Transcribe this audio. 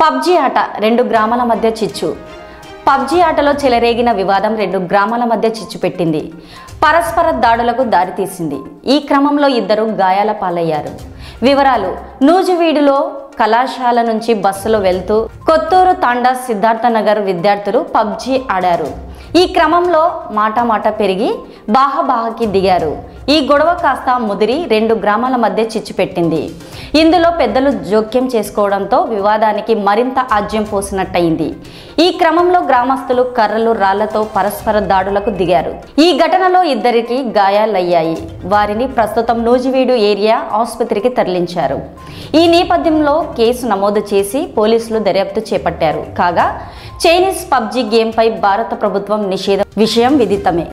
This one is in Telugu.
పబ్జీ ఆట రెండు గ్రామాల మధ్య చిచ్చు పబ్జీ ఆటలో చెలరేగిన వివాదం రెండు గ్రామాల మధ్య చిచ్చు పెట్టింది పరస్పర దాడులకు దారితీసింది ఈ క్రమంలో ఇద్దరు గాయాల పాలయ్యారు వివరాలు నూజివీడులో కళాశాల నుంచి బస్సులో వెళ్తూ కొత్తూరు తాండా సిద్ధార్థ నగర్ విద్యార్థులు పబ్జీ ఆడారు ఈ క్రమంలో మాట మాట పెరిగి బాహబాహకి దిగారు ఈ గొడవ కాస్త ముదిరి రెండు గ్రామాల మధ్య చిచ్చు పెట్టింది ఇందులో పెద్దలు జోక్యం చేసుకోవడంతో వివాదానికి మరింత ఆజ్యం పోసినట్టయింది ఈ క్రమంలో గ్రామస్తులు కర్రలు రాళ్లతో పరస్పర దాడులకు దిగారు ఈ ఘటనలో ఇద్దరికి గాయాలయ్యాయి వారిని ప్రస్తుతం నూజివీడు ఏరియా ఆసుపత్రికి తరలించారు ఈ నేపథ్యంలో కేసు నమోదు చేసి పోలీసులు దర్యాప్తు చేపట్టారు కాగా చైనీస్ పబ్జీ గేమ్పై భారత ప్రభుత్వం నిషేధం విషయం విదితమే